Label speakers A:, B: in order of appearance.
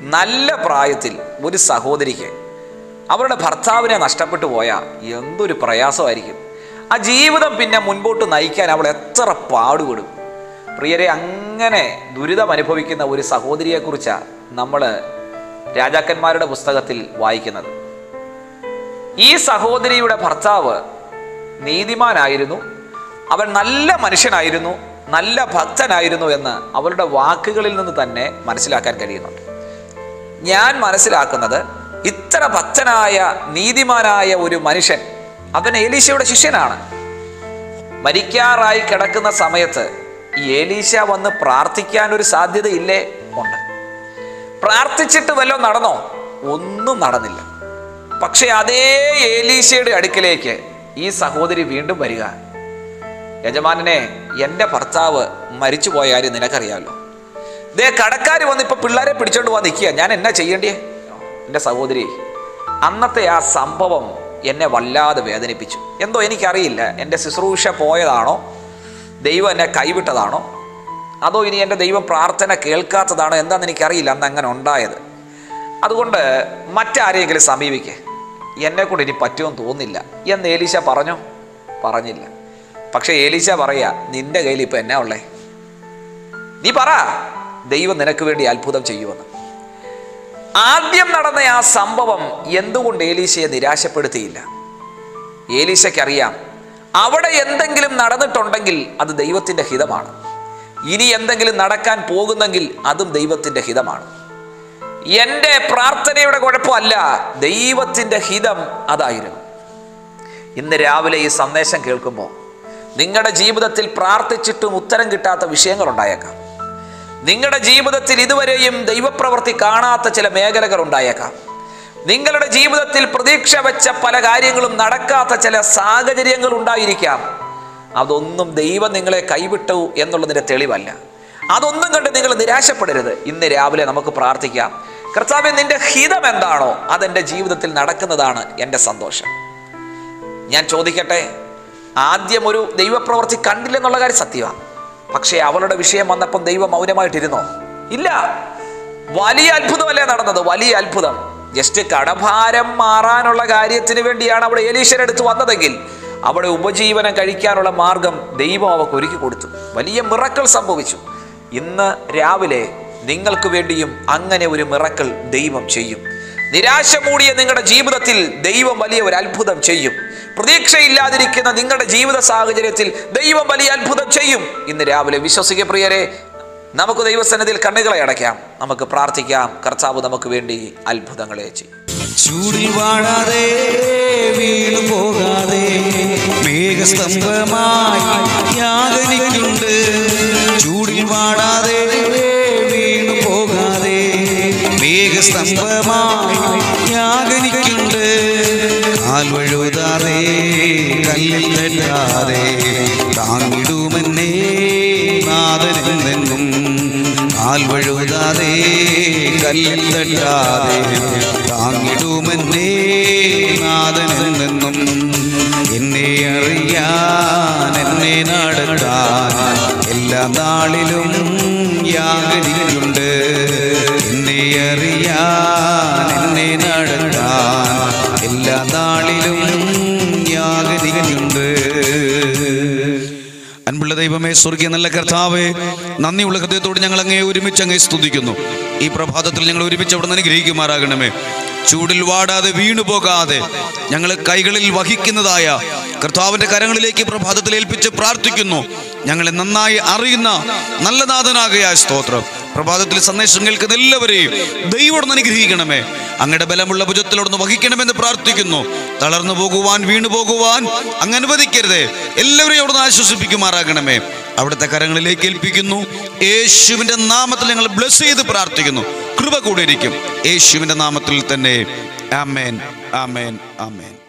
A: നല്ല പ്രായത്തിൽ ഒരു സഹോദരിക്ക് അവരുടെ ഭർത്താവിനെ നഷ്ടപ്പെട്ടു പോയാൽ എന്തൊരു പ്രയാസമായിരിക്കും ആ ജീവിതം പിന്നെ മുൻപോട്ട് നയിക്കാൻ അവൾ എത്ര പാടുപെടും പ്രിയരെ അങ്ങനെ ദുരിതം അനുഭവിക്കുന്ന ഒരു സഹോദരിയെക്കുറിച്ചാണ് നമ്മൾ രാജാക്കന്മാരുടെ പുസ്തകത്തിൽ വായിക്കുന്നത് ഈ സഹോദരിയുടെ ഭർത്താവ് നീതിമാനായിരുന്നു അവൻ നല്ല മനുഷ്യനായിരുന്നു നല്ല ഭക്തനായിരുന്നു എന്ന് അവരുടെ വാക്കുകളിൽ നിന്ന് തന്നെ മനസ്സിലാക്കാൻ കഴിയുന്നുണ്ട് ഞാൻ മനസ്സിലാക്കുന്നത് ഇത്ര ഭക്തനായ നീതിമാനായ ഒരു മനുഷ്യൻ അവൻ ഏലീശയുടെ ശിഷ്യനാണ് മരിക്കാറായി കിടക്കുന്ന സമയത്ത് ഈ ഏലീശ വന്ന് പ്രാർത്ഥിക്കാൻ ഒരു സാധ്യതയില്ലേ ഉണ്ട് പ്രാർത്ഥിച്ചിട്ട് വല്ലതും നടന്നോ ഒന്നും നടന്നില്ല പക്ഷെ അതേ ഏലീശയുടെ അടുക്കിലേക്ക് ഈ സഹോദരി വീണ്ടും വരിക യജമാനനെ എൻ്റെ ഭർത്താവ് മരിച്ചു പോയാലും നിനക്കറിയാമല്ലോ ദേ കടക്കാർ വന്ന് ഇപ്പൊ പിള്ളേരെ പിടിച്ചോണ്ട് പോകാൻ നിൽക്കുക ഞാൻ എന്നാ ചെയ്യേണ്ടിയേ എൻ്റെ സഹോദരി അന്നത്തെ ആ സംഭവം എന്നെ വല്ലാതെ വേദനിപ്പിച്ചു എന്തോ എനിക്കറിയില്ല എൻ്റെ ശുശ്രൂഷ പോയതാണോ ദൈവം എന്നെ കൈവിട്ടതാണോ അതോ ഇനി എൻ്റെ ദൈവം പ്രാർത്ഥന കേൾക്കാത്തതാണോ എന്താണെന്ന് എനിക്കറിയില്ല അന്ന് അങ്ങനെ ഉണ്ടായത് അതുകൊണ്ട് മറ്റാരെയെങ്കിലും സമീപിക്കേ എന്നെ കൊണ്ട് ഇനി പറ്റുമെന്ന് തോന്നുന്നില്ല എന്ന് ഏലീശ പറഞ്ഞോ പറഞ്ഞില്ല പക്ഷേ ഏലീശ പറയാ നിന്റെ കയ്യിൽ ഇപ്പം എന്നാ ഉള്ളേ നീ പറ ദൈവം നിനക്ക് വേണ്ടി അത്ഭുതം ചെയ്യുമെന്ന് ആദ്യം നടന്ന ആ സംഭവം എന്തുകൊണ്ട് ഏലീശയെ നിരാശപ്പെടുത്തിയില്ല ഏലീശയ്ക്കറിയാം അവിടെ എന്തെങ്കിലും നടന്നിട്ടുണ്ടെങ്കിൽ അത് ദൈവത്തിൻ്റെ ഹിതമാണ് ഇനി എന്തെങ്കിലും നടക്കാൻ പോകുന്നെങ്കിൽ അതും ദൈവത്തിൻ്റെ ഹിതമാണ് എൻ്റെ പ്രാർത്ഥനയുടെ കുഴപ്പമല്ല ദൈവത്തിൻ്റെ ഹിതം അതായിരുന്നു ഇന്ന് രാവിലെ ഈ സന്ദേശം കേൾക്കുമ്പോൾ നിങ്ങളുടെ ജീവിതത്തിൽ പ്രാർത്ഥിച്ചിട്ടും ഉത്തരം കിട്ടാത്ത വിഷയങ്ങൾ ഉണ്ടായേക്കാം നിങ്ങളുടെ ജീവിതത്തിൽ ഇതുവരെയും ദൈവപ്രവൃത്തി കാണാത്ത ചില മേഖലകൾ ഉണ്ടായേക്കാം നിങ്ങളുടെ ജീവിതത്തിൽ പ്രതീക്ഷ വെച്ച പല കാര്യങ്ങളും നടക്കാത്ത ചില സാഹചര്യങ്ങൾ ഉണ്ടായിരിക്കാം അതൊന്നും ദൈവം നിങ്ങളെ കൈവിട്ടു എന്നുള്ളതിൻ്റെ തെളിവല്ല അതൊന്നും കണ്ട് നിങ്ങൾ നിരാശപ്പെടരുത് ഇന്ന് രാവിലെ നമുക്ക് പ്രാർത്ഥിക്കാം കർത്താവെ നിന്റെ ഹിതം എന്താണോ അതെൻ്റെ ജീവിതത്തിൽ നടക്കുന്നതാണ് എൻ്റെ സന്തോഷം ഞാൻ ചോദിക്കട്ടെ ആദ്യം ഒരു ദൈവപ്രവൃത്തി കണ്ടില്ലെന്നുള്ള കാര്യം സത്യമാണ് പക്ഷേ അവളുടെ വിഷയം വന്നപ്പം ദൈവം മൗനമായിട്ടിരുന്നോ ഇല്ല വലിയ അത്ഭുതമല്ലേ നടന്നത് വലിയ അത്ഭുതം ജസ്റ്റ് കടഭാരം മാറാനുള്ള കാര്യത്തിന് വേണ്ടിയാണ് അവിടെ എലീശ്വരടുത്ത് വന്നതെങ്കിൽ അവിടെ ഉപജീവനം കഴിക്കാനുള്ള മാർഗം ദൈവം അവർക്ക് ഒരുക്കി കൊടുത്തു വലിയ മിറക്കൾ സംഭവിച്ചു ഇന്ന് രാവിലെ നിങ്ങൾക്ക് വേണ്ടിയും അങ്ങനെ ഒരു മിറക്കൾ ദൈവം ചെയ്യും നിരാശ മൂടിയ നിങ്ങളുടെ ജീവിതത്തിൽ ദൈവം വലിയ ഒരു അത്ഭുതം ചെയ്യും പ്രതീക്ഷയില്ലാതിരിക്കുന്ന നിങ്ങളുടെ ജീവിത സാഹചര്യത്തിൽ ദൈവം വലിയ അത്ഭുതം ചെയ്യും ഇന്ന് രാവിലെ വിശ്വസിക്ക പ്രിയരെ നമുക്ക് ദൈവസന്നിധിയിൽ കണ്ണുകളെ അടയ്ക്കാം നമുക്ക് പ്രാർത്ഥിക്കാം കർത്താവ് നമുക്ക് വേണ്ടി അത്ഭുതങ്ങളെ ചെയ്യും
B: ചൂടിൽ വാഴാതെ വീണു പോകാതെ മേഘസ്തംഭമായി യാതനിക്കുണ്ട് ചൂടിൽ വാടാതെ വീണു പോകാതെ മേഘസ്തംഭമായി യാതനിക്കുണ്ട് കാൽ വഴുതാതെ കല്ലിൽ തട്ടാതെ താങ്ങിടുമെന്നേ നാദനെന്നും കാൽ വഴുതാതെ കല്ലിൽ തട്ടാതെ താങ്ങിടുമെന്നേ നാദനെന്നും എന്നെ അറിയാൻ എന്നെ നടത്താൻ എല്ലാ നാളിലും യാഗനിക്കുണ്ട് എന്നെ അറിയാൻ എന്നെ നടത്താൻ എല്ലാ നാളിലും യാഗനിക്കുണ്ട് അൻപുള്ള ദൈവമേ സ്വർഗീയ നല്ല കർത്താവേ നന്ദിയുള്ള ഹൃദയത്തോട് ഞങ്ങൾ അങ്ങേ ഒരുമിച്ച് അങ്ങേ സ്തുതിക്കുന്നു ഈ പ്രഭാതത്തിൽ ഞങ്ങൾ ഒരുമിച്ച് അവിടെ നിന്ന് അനുഗ്രഹിക്കുമാറാകണമേ ചൂടിൽ വാടാതെ വീണു പോകാതെ ഞങ്ങൾ കൈകളിൽ വഹിക്കുന്നതായ കർത്താവിന്റെ കരങ്ങളിലേക്ക് ഈ പ്രഭാതത്തിൽ ഏൽപ്പിച്ച് പ്രാർത്ഥിക്കുന്നു ഞങ്ങളെ നന്നായി അറിയുന്ന നല്ല നാഥനാകയായ സ്തോത്രം പ്രഭാതത്തിൽ സന്ദേശം കേൾക്കുന്ന എല്ലാവരെയും ദൈവം അനുഗ്രഹിക്കണമേ അങ്ങയുടെ ബലമുള്ള ഭുജത്തിലോടൊന്ന് വഹിക്കണമെന്ന് പ്രാർത്ഥിക്കുന്നു തളർന്നു പോകുവാൻ വീണു പോകുവാൻ അങ്ങ് അനുവദിക്കരുതേ എല്ലാവരെയും അവിടുന്ന് ആശ്വസിപ്പിക്കുമാറാകണമേ അവിടുത്തെ കരങ്ങളിലേക്ക് ഏൽപ്പിക്കുന്നു യേശുവിന്റെ നാമത്തിൽ ഞങ്ങൾ ബ്ലസ് ചെയ്ത് പ്രാർത്ഥിക്കുന്നു കൃപ കൂടെ ഇരിക്കും യേശുവിന്റെ നാമത്തിൽ തന്നെ ആമേൻ ആമേൻ ആമേൻ